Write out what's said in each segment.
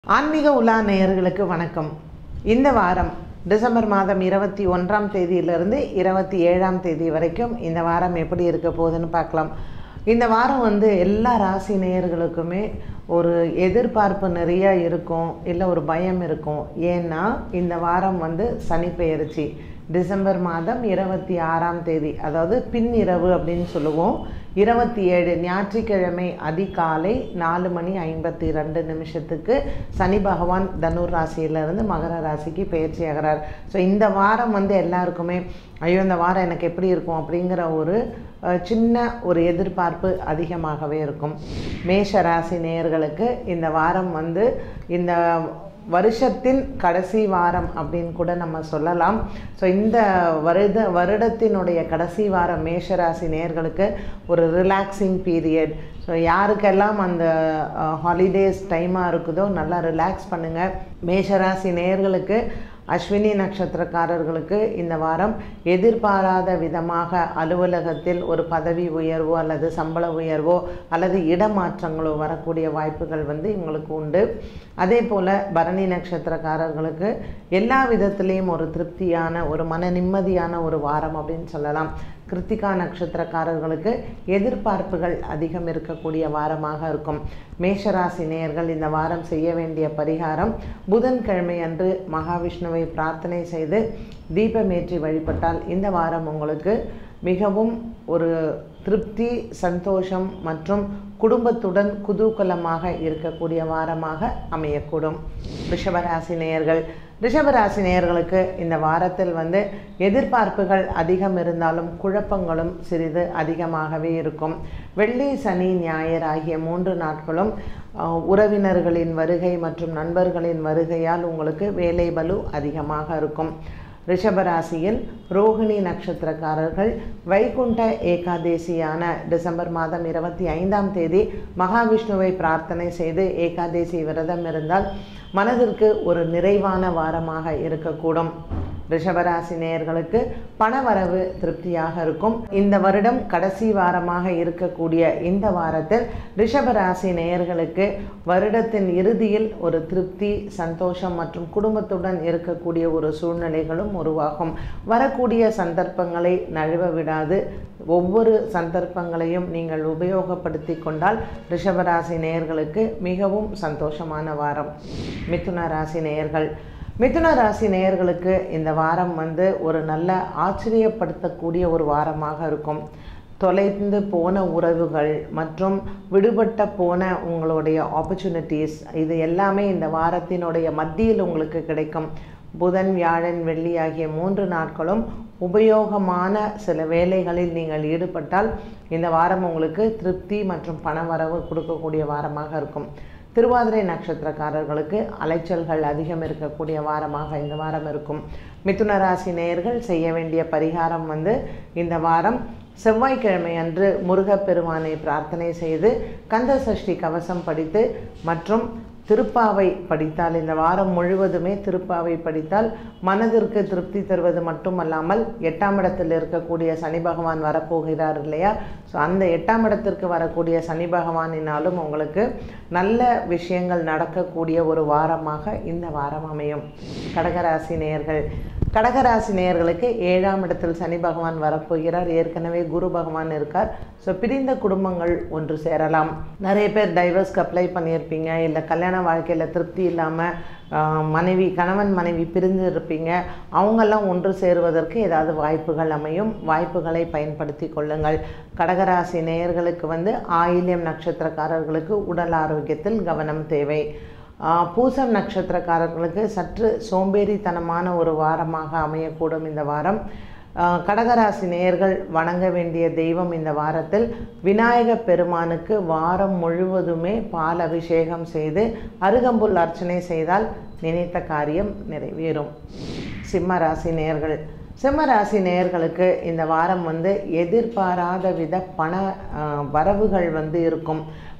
ஆன்மீக உலா நேயர்களுக்கு வணக்கம் இந்த வாரம் டிசம்பர் மாதம் இருபத்தி ஒன்றாம் தேதியிலிருந்து இருபத்தி ஏழாம் தேதி வரைக்கும் இந்த வாரம் எப்படி இருக்க போகுதுன்னு பார்க்கலாம் இந்த வாரம் வந்து எல்லா ராசி நேயர்களுக்குமே ஒரு எதிர்பார்ப்பு நிறைய இருக்கும் இல்லை ஒரு பயம் இருக்கும் ஏன்னா இந்த வாரம் வந்து சனி பெயர்ச்சி டிசம்பர் மாதம் இருபத்தி ஆறாம் தேதி அதாவது பின் இரவு அப்படின்னு சொல்லுவோம் இருபத்தி ஏழு ஞாயிற்றுக்கிழமை அதிகாலை நாலு மணி ஐம்பத்தி ரெண்டு நிமிஷத்துக்கு சனி பகவான் தனுர் ராசியிலிருந்து மகர ராசிக்கு பயிற்சி ஆகிறார் ஸோ இந்த வாரம் வந்து எல்லாருக்குமே ஐயோ இந்த வாரம் எனக்கு எப்படி இருக்கும் அப்படிங்கிற ஒரு அஹ், சின்ன ஒரு எதிர்பார்ப்பு அதிகமாகவே இருக்கும் மேஷ ராசி நேயர்களுக்கு இந்த வாரம் வந்து இந்த வருஷத்தின் கடைசி வாரம் அப்படின்னு கூட நம்ம சொல்லலாம் ஸோ இந்த வருட வருடத்தினுடைய கடைசி வாரம் மேஷராசி நேயர்களுக்கு ஒரு ரிலாக்ஸிங் பீரியட் ஸோ யாருக்கெல்லாம் அந்த ஹாலிடேஸ் டைமாக இருக்குதோ நல்லா ரிலாக்ஸ் பண்ணுங்கள் மேஷராசி நேயர்களுக்கு அஸ்வினி நட்சத்திரக்காரர்களுக்கு இந்த வாரம் எதிர்பாராத விதமாக அலுவலகத்தில் ஒரு பதவி உயர்வோ அல்லது சம்பள உயர்வோ அல்லது இடமாற்றங்களோ வரக்கூடிய வாய்ப்புகள் வந்து இவங்களுக்கு உண்டு அதே போல் பரணி நட்சத்திரக்காரர்களுக்கு எல்லா விதத்துலேயும் ஒரு திருப்தியான ஒரு மன நிம்மதியான ஒரு வாரம் அப்படின்னு சொல்லலாம் கிருத்திகா நட்சத்திரக்காரர்களுக்கு எதிர்பார்ப்புகள் அதிகம் இருக்கக்கூடிய வாரமாக இருக்கும் மேஷராசி நேயர்கள் இந்த வாரம் செய்ய வேண்டிய பரிகாரம் புதன்கிழமை அன்று மகாவிஷ்ணுவை பிரார்த்தனை செய்து தீபமேற்றி வழிபட்டால் இந்த வாரம் உங்களுக்கு மிகவும் ஒரு திருப்தி சந்தோஷம் மற்றும் குடும்பத்துடன் குதூகலமாக இருக்கக்கூடிய வாரமாக அமையக்கூடும் ரிஷபராசி நேயர்கள் ரிஷபராசி நேயர்களுக்கு இந்த வாரத்தில் வந்து எதிர்பார்ப்புகள் அதிகம் இருந்தாலும் குழப்பங்களும் சிறிது அதிகமாகவே இருக்கும் வெள்ளி சனி ஞாயிறு ஆகிய மூன்று நாட்களும் அஹ், உறவினர்களின் வருகை மற்றும் நண்பர்களின் வருகையால் உங்களுக்கு வேலை பலு அதிகமாக இருக்கும் ரிஷபராசியில் ரோகிணி நட்சத்திரக்காரர்கள் வைகுண்ட ஏகாதேசியான டிசம்பர் மாதம் இருபத்தி ஐந்தாம் தேதி மகாவிஷ்ணுவை பிரார்த்தனை செய்து ஏகாதேசி விரதம் இருந்தால் மனதிற்கு ஒரு நிறைவான வாரமாக இருக்கக்கூடும் ரிஷபராசி நேயர்களுக்கு பணவரவு திருப்தியாக இருக்கும் இந்த வருடம் கடைசி வாரமாக இருக்கக்கூடிய இந்த வாரத்தில் ரிஷபராசி நேயர்களுக்கு வருடத்தின் இறுதியில் ஒரு திருப்தி சந்தோஷம் மற்றும் குடும்பத்துடன் இருக்கக்கூடிய ஒரு சூழ்நிலைகளும் உருவாகும் வரக்கூடிய சந்தர்ப்பங்களை நழுவ விடாது ஒவ்வொரு சந்தர்ப்பங்களையும் நீங்கள் உபயோகப்படுத்தி கொண்டால் ரிஷபராசி நேயர்களுக்கு மிகவும் சந்தோஷமான வாரம் மிதுன ராசி நேயர்கள் மிதுன ராசி நேயர்களுக்கு இந்த வாரம் வந்து ஒரு நல்ல ஆச்சரியப்படுத்தக்கூடிய ஒரு வாரமாக இருக்கும் தொலைந்து போன உறவுகள் மற்றும் விடுபட்ட போன உங்களுடைய ஆப்பர்ச்சுனிட்டிஸ் இது எல்லாமே இந்த வாரத்தினுடைய மத்தியில் உங்களுக்கு கிடைக்கும் புதன் வியாழன் வெள்ளி ஆகிய மூன்று நாட்களும் உபயோகமான சில வேலைகளில் நீங்கள் ஈடுபட்டால் இந்த வாரம் உங்களுக்கு திருப்தி மற்றும் பணவரவு கொடுக்கக்கூடிய வாரமாக இருக்கும் திருவாதிரை நட்சத்திரக்காரர்களுக்கு அலைச்சல்கள் அதிகம் இருக்கக்கூடிய வாரமாக இந்த வாரம் இருக்கும் மிதுன ராசி நேயர்கள் செய்ய வேண்டிய பரிகாரம் வந்து இந்த வாரம் செவ்வாய்க்கிழமை அன்று முருகப்பெருமானை பிரார்த்தனை செய்து கந்த சஷ்டி கவசம் படித்து மற்றும் திருப்பாவை படித்தால் இந்த வாரம் முழுவதுமே திருப்பாவை படித்தால் மனதிற்கு திருப்தி தருவது மட்டுமல்லாமல் எட்டாம் இடத்தில் இருக்கக்கூடிய சனி பகவான் வரப்போகிறார் இல்லையா ஸோ அந்த எட்டாம் இடத்திற்கு வரக்கூடிய சனி பகவானினாலும் உங்களுக்கு நல்ல விஷயங்கள் நடக்கக்கூடிய ஒரு வாரமாக இந்த வாரம் அமையும் கடகராசி நேயர்கள் கடகராசி நேயர்களுக்கு ஏழாம் இடத்தில் சனி பகவான் வரப்போகிறார் ஏற்கனவே குரு பகவான் இருக்கார் ஸோ பிரிந்த குடும்பங்கள் ஒன்று சேரலாம் நிறைய பேர் டைவர்ஸ்க்கு அப்ளை பண்ணியிருப்பீங்க இல்லை கல்யாண வாழ்க்கையில் திருப்தி இல்லாமல் மனைவி கணவன் மனைவி பிரிந்து இருப்பீங்க அவங்கெல்லாம் ஒன்று சேருவதற்கு ஏதாவது வாய்ப்புகள் அமையும் வாய்ப்புகளை பயன்படுத்தி கொள்ளுங்கள் கடகராசி நேயர்களுக்கு வந்து ஆயில்யம் நட்சத்திரக்காரர்களுக்கு உடல் ஆரோக்கியத்தில் கவனம் தேவை ஆஹ் பூசம் நட்சத்திரக்காரர்களுக்கு சற்று சோம்பேறித்தனமான ஒரு வாரமாக அமையக்கூடும் இந்த வாரம் ஆஹ் கடகராசி நேயர்கள் வணங்க வேண்டிய தெய்வம் இந்த வாரத்தில் விநாயக பெருமானுக்கு வாரம் முழுவதுமே பால் அபிஷேகம் செய்து அருகம்புல் அர்ச்சனை செய்தால் நினைத்த காரியம் நிறைவேறும் சிம்ம ராசி நேயர்கள் சிம்ம ராசி நேயர்களுக்கு இந்த வாரம் வந்து எதிர்பாராத வித பண ஆஹ், வரவுகள் வந்து இருக்கும்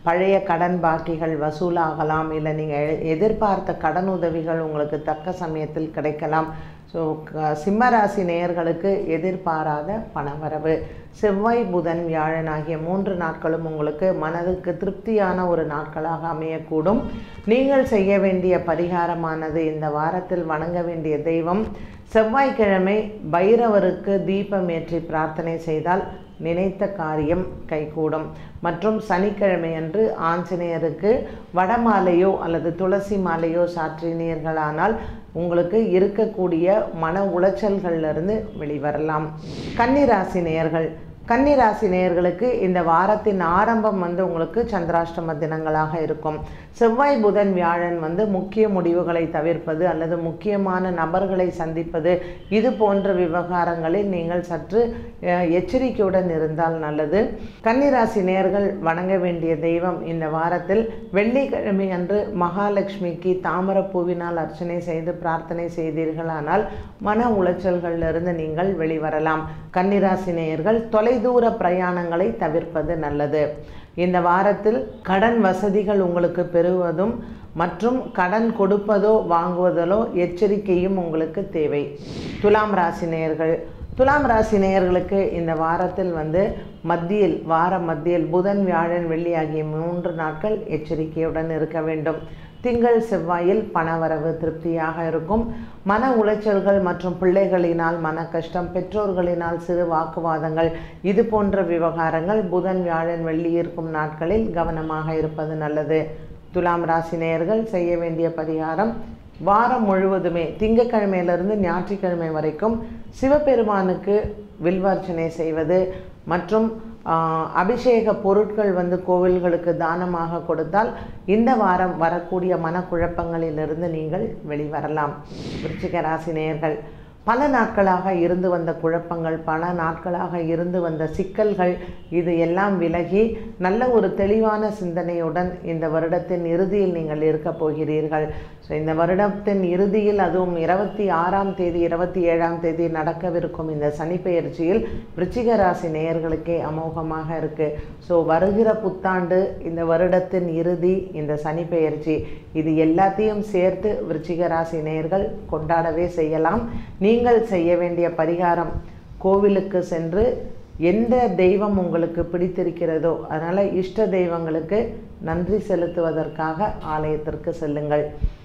பழைய கடன் பாக்கிகள் வசூலாகலாம் இல்லை நீங்கள் எதிர்பார்த்த கடன் உதவிகள் உங்களுக்கு தக்க சமயத்தில் கிடைக்கலாம் ஸோ சிம்மராசி நேயர்களுக்கு எதிர்பாராத பணவரவு செவ்வாய் புதன் வியாழன் ஆகிய மூன்று நாட்களும் உங்களுக்கு மனதுக்கு திருப்தியான ஒரு நாட்களாக அமையக்கூடும் நீங்கள் செய்ய வேண்டிய பரிகாரமானது இந்த வாரத்தில் வணங்க வேண்டிய தெய்வம் செவ்வாய்க்கிழமை பைரவருக்கு தீபம் ஏற்றி பிரார்த்தனை செய்தால் நினைத்த காரியம் கைகூடும் மற்றும் சனிக்கிழமை அன்று ஆஞ்சநேயருக்கு வடமாலையோ அல்லது துளசி மாலையோ சாற்றினீர்களானால் உங்களுக்கு இருக்கக்கூடிய மன உளைச்சல்கள்லேருந்து வெளிவரலாம் கன்னிராசி நேயர்கள் கன்னிராசி நேயர்களுக்கு இந்த வாரத்தின் ஆரம்பம் வந்து உங்களுக்கு சந்திராஷ்டம தினங்களாக இருக்கும் செவ்வாய் புதன் வியாழன் வந்து முக்கிய முடிவுகளை தவிர்ப்பது அல்லது முக்கியமான நபர்களை சந்திப்பது இது போன்ற விவகாரங்களில் நீங்கள் சற்று அஹ், எச்சரிக்கையுடன் இருந்தால் நல்லது கன்னிராசி நேயர்கள் வணங்க வேண்டிய தெய்வம் இந்த வாரத்தில் வெள்ளிக்கிழமை அன்று மகாலட்சுமிக்கு தாமரப்பூவினால் அர்ச்சனை செய்து பிரார்த்தனை செய்தீர்களானால் மன உளைச்சல்களிலிருந்து நீங்கள் வெளிவரலாம் கன்னிராசி நேயர்கள் தொலைதூர பிரயாணங்களை தவிர்ப்பது நல்லது இந்த வாரத்தில் கடன் வசதிகள் உங்களுக்கு பெறுவதும் மற்றும் கடன் கொடுப்பதோ வாங்குவதிலோ எச்சரிக்கையும் உங்களுக்கு தேவை துலாம் ராசி நேயர்கள் துலாம் ராசி நேயர்களுக்கு இந்த வாரத்தில் வந்து மத்தியில் வார மத்தியில் புதன் வியாழன் வெள்ளி ஆகிய மூன்று நாட்கள் எச்சரிக்கையுடன் இருக்க வேண்டும் திங்கள் செவ்வாயில் பணவரவு திருப்தியாக இருக்கும் மன உளைச்சல்கள் மற்றும் பிள்ளைகளினால் மன கஷ்டம் பெற்றோர்களினால் சிறு வாக்குவாதங்கள் இது போன்ற விவகாரங்கள் புதன் வியாழன் வெள்ளி இருக்கும் நாட்களில் கவனமாக இருப்பது நல்லது துலாம் ராசி நேயர்கள் செய்ய வேண்டிய பரிகாரம் வாரம் முழுவதுமே திங்கட்கிழமையிலிருந்து ஞாயிற்றுக்கிழமை வரைக்கும் சிவபெருமானுக்கு வில்வார்ச்சனை செய்வது மற்றும் ஆஹ், அபிஷேக பொருட்கள் வந்து கோவில்களுக்கு தானமாக கொடுத்தால் இந்த வாரம் வரக்கூடிய மனக்குழப்பங்களிலிருந்து நீங்கள் வெளிவரலாம் விருச்சிக ராசி நேயர்கள் பல நாட்களாக இருந்து வந்த குழப்பங்கள் பல நாட்களாக இருந்து வந்த சிக்கல்கள் இது எல்லாம் விலகி நல்ல ஒரு தெளிவான சிந்தனையுடன் இந்த வருடத்தின் இறுதியில் நீங்கள் இருக்க போகிறீர்கள் ஸோ இந்த வருடத்தின் இறுதியில் அதுவும் இருபத்தி ஆறாம் தேதி இருபத்தி ஏழாம் தேதி நடக்கவிருக்கும் இந்த சனிப்பெயர்ச்சியில் விருச்சிக ராசி நேயர்களுக்கே அமோகமாக இருக்கு ஸோ வருகிற புத்தாண்டு இந்த வருடத்தின் இறுதி இந்த சனிப்பெயர்ச்சி இது எல்லாத்தையும் சேர்த்து விருச்சிக ராசி நேயர்கள் கொண்டாடவே செய்யலாம் நீங்கள் செய்ய வேண்டிய பரிகாரம் கோவிலுக்கு சென்று எந்த தெய்வம் உங்களுக்கு பிடித்திருக்கிறதோ அதனால் இஷ்ட தெய்வங்களுக்கு நன்றி செலுத்துவதற்காக ஆலயத்திற்கு செல்லுங்கள்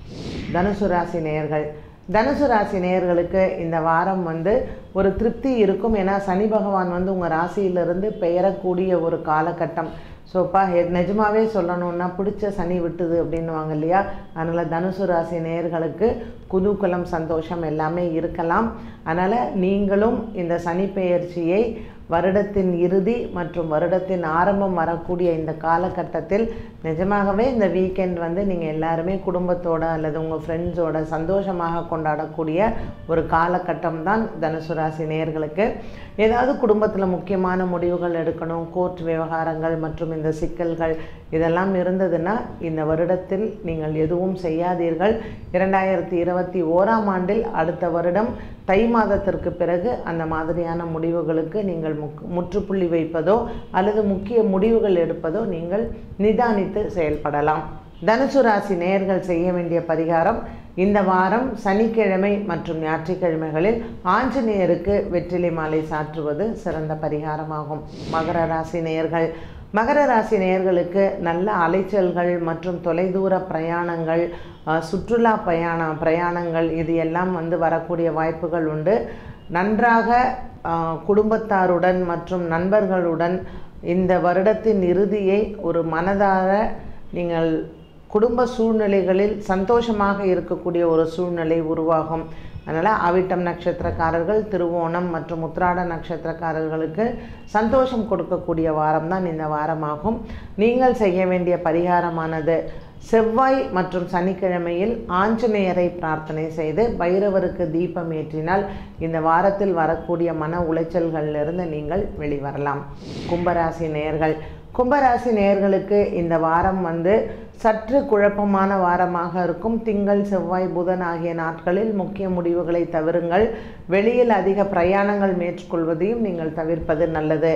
தனுசு ராசி நேயர்கள் தனுசு ராசி நேயர்களுக்கு இந்த வாரம் வந்து ஒரு திருப்தி இருக்கும் ஏன்னா சனி பகவான் வந்து உங்கள் ராசியிலிருந்து பெயரக்கூடிய ஒரு காலகட்டம் ஸோப்பா நிஜமாவே சொல்லணும்னா பிடிச்ச சனி விட்டுது அப்படின்னுவாங்க இல்லையா அதனால் தனுசு ராசி நேயர்களுக்கு குதூகலம் சந்தோஷம் எல்லாமே இருக்கலாம் அதனால் நீங்களும் இந்த சனி பெயர்ச்சியை வருடத்தின் இறுதி மற்றும் வருடத்தின் ஆரம்பம் வரக்கூடிய இந்த காலகட்டத்தில் நிஜமாகவே இந்த வீக்கெண்ட் வந்து நீங்கள் எல்லாருமே குடும்பத்தோட அல்லது உங்கள் ஃப்ரெண்ட்ஸோட சந்தோஷமாக கொண்டாடக்கூடிய ஒரு காலகட்டம் தான் தனுசு ராசி நேயர்களுக்கு ஏதாவது குடும்பத்தில் முக்கியமான முடிவுகள் எடுக்கணும் கோர்ட் விவகாரங்கள் மற்றும் இந்த சிக்கல்கள் இதெல்லாம் இருந்ததுன்னா இந்த வருடத்தில் நீங்கள் எதுவும் செய்யாதீர்கள் இரண்டாயிரத்தி இருபத்தி ஓராம் ஆண்டில் அடுத்த வருடம் தை மாதத்திற்கு பிறகு அந்த மாதிரியான முடிவுகளுக்கு நீங்கள் முக் முற்றுப்புள்ளி வைப்பதோ அல்லது முக்கிய முடிவுகள் எடுப்பதோ நீங்கள் நிதானித்து செயல்படலாம் தனுசு ராசி நேயர்கள் செய்ய வேண்டிய பரிகாரம் இந்த வாரம் சனிக்கிழமை மற்றும் ஞாயிற்றுக்கிழமைகளில் ஆஞ்சநேயருக்கு வெற்றிலை மாலை சாற்றுவது சிறந்த பரிகாரமாகும் மகர ராசி நேயர்கள் மகர ராசி நேயர்களுக்கு நல்ல அலைச்சல்கள் மற்றும் தொலைதூர பிரயாணங்கள் அஹ், சுற்றுலா பிரயாண பிரயாணங்கள் இது எல்லாம் வந்து வரக்கூடிய வாய்ப்புகள் உண்டு நன்றாக அஹ், குடும்பத்தாருடன் மற்றும் நண்பர்களுடன் இந்த வருடத்தின் இறுதியை ஒரு மனதார நீங்கள் குடும்ப சூழ்நிலைகளில் சந்தோஷமாக இருக்கக்கூடிய ஒரு சூழ்நிலை உருவாகும் அதனால் அவிட்டம் நட்சத்திரக்காரர்கள் திருவோணம் மற்றும் உத்திராட நட்சத்திரக்காரர்களுக்கு சந்தோஷம் கொடுக்கக்கூடிய வாரம் தான் இந்த வாரமாகும் நீங்கள் செய்ய வேண்டிய பரிகாரமானது செவ்வாய் மற்றும் சனிக்கிழமையில் ஆஞ்சநேயரை பிரார்த்தனை செய்து பைரவருக்கு தீபம் ஏற்றினால் இந்த வாரத்தில் வரக்கூடிய மன உளைச்சல்களிலிருந்து நீங்கள் வெளிவரலாம் கும்பராசி நேயர்கள் கும்பராசி நேயர்களுக்கு இந்த வாரம் வந்து சற்று குழப்பமான வாரமாக இருக்கும் திங்கள் செவ்வாய் புதன் ஆகிய நாட்களில் முக்கிய முடிவுகளை தவிருங்கள் வெளியில் அதிக பிரயாணங்கள் மேற்கொள்வதையும் நீங்கள் தவிர்ப்பது நல்லது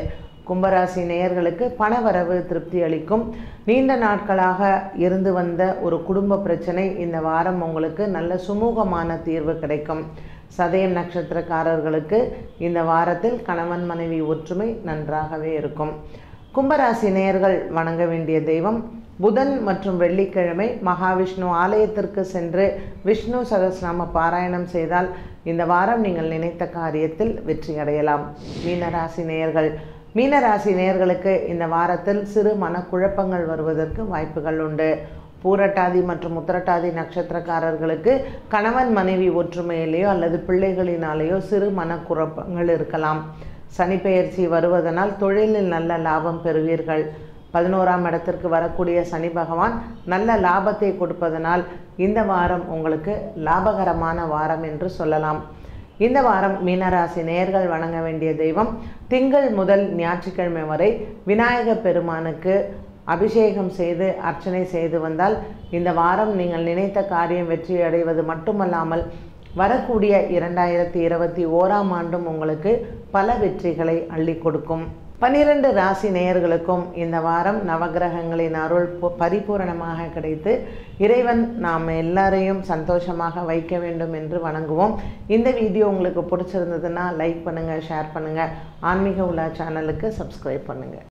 கும்பராசி நேயர்களுக்கு பணவரவு திருப்தி அளிக்கும் நீண்ட நாட்களாக இருந்து வந்த ஒரு குடும்ப பிரச்சனை இந்த வாரம் உங்களுக்கு நல்ல சுமூகமான தீர்வு கிடைக்கும் சதயம் நட்சத்திரக்காரர்களுக்கு இந்த வாரத்தில் கணவன் மனைவி ஒற்றுமை நன்றாகவே இருக்கும் கும்பராசி நேயர்கள் வணங்க வேண்டிய தெய்வம் புதன் மற்றும் வெள்ளிக்கிழமை மகாவிஷ்ணு ஆலயத்திற்கு சென்று விஷ்ணு சகஸ்நாம பாராயணம் செய்தால் இந்த வாரம் நீங்கள் நினைத்த காரியத்தில் வெற்றி அடையலாம் மீனராசி நேயர்கள் மீனராசி நேயர்களுக்கு இந்த வாரத்தில் சிறு மனக்குழப்பங்கள் வருவதற்கு வாய்ப்புகள் உண்டு பூரட்டாதி மற்றும் உத்திரட்டாதி நட்சத்திரக்காரர்களுக்கு கணவன் மனைவி ஒற்றுமையிலேயோ அல்லது பிள்ளைகளினாலேயோ சிறு மனக்குழப்பங்கள் இருக்கலாம் சனிப்பெயர்ச்சி வருவதனால் தொழிலில் நல்ல லாபம் பெறுவீர்கள் பதினோராம் இடத்திற்கு வரக்கூடிய சனி பகவான் நல்ல லாபத்தை கொடுப்பதனால் இந்த வாரம் உங்களுக்கு லாபகரமான வாரம் என்று சொல்லலாம் இந்த வாரம் மீனராசி நேர்கள் வணங்க வேண்டிய தெய்வம் திங்கள் முதல் ஞாயிற்றுக்கிழமை வரை விநாயக பெருமானுக்கு அபிஷேகம் செய்து அர்ச்சனை செய்து வந்தால் இந்த வாரம் நீங்கள் நினைத்த காரியம் வெற்றி அடைவது மட்டுமல்லாமல் வரக்கூடிய இரண்டாயிரத்தி இருபத்தி ஓராம் ஆண்டும் உங்களுக்கு பல வெற்றிகளை அள்ளி கொடுக்கும் பன்னிரண்டு ராசி நேயர்களுக்கும் இந்த வாரம் நவகிரகங்களின் அருள் பு- பரிபூரணமாக கிடைத்து இறைவன் நாம் எல்லாரையும் சந்தோஷமாக வைக்க வேண்டும் என்று வணங்குவோம் இந்த வீடியோ உங்களுக்கு பிடிச்சிருந்ததுன்னா லைக் பண்ணுங்கள் ஷேர் பண்ணுங்கள் ஆன்மீக உலா சேனலுக்கு சப்ஸ்கிரைப் பண்ணுங்கள்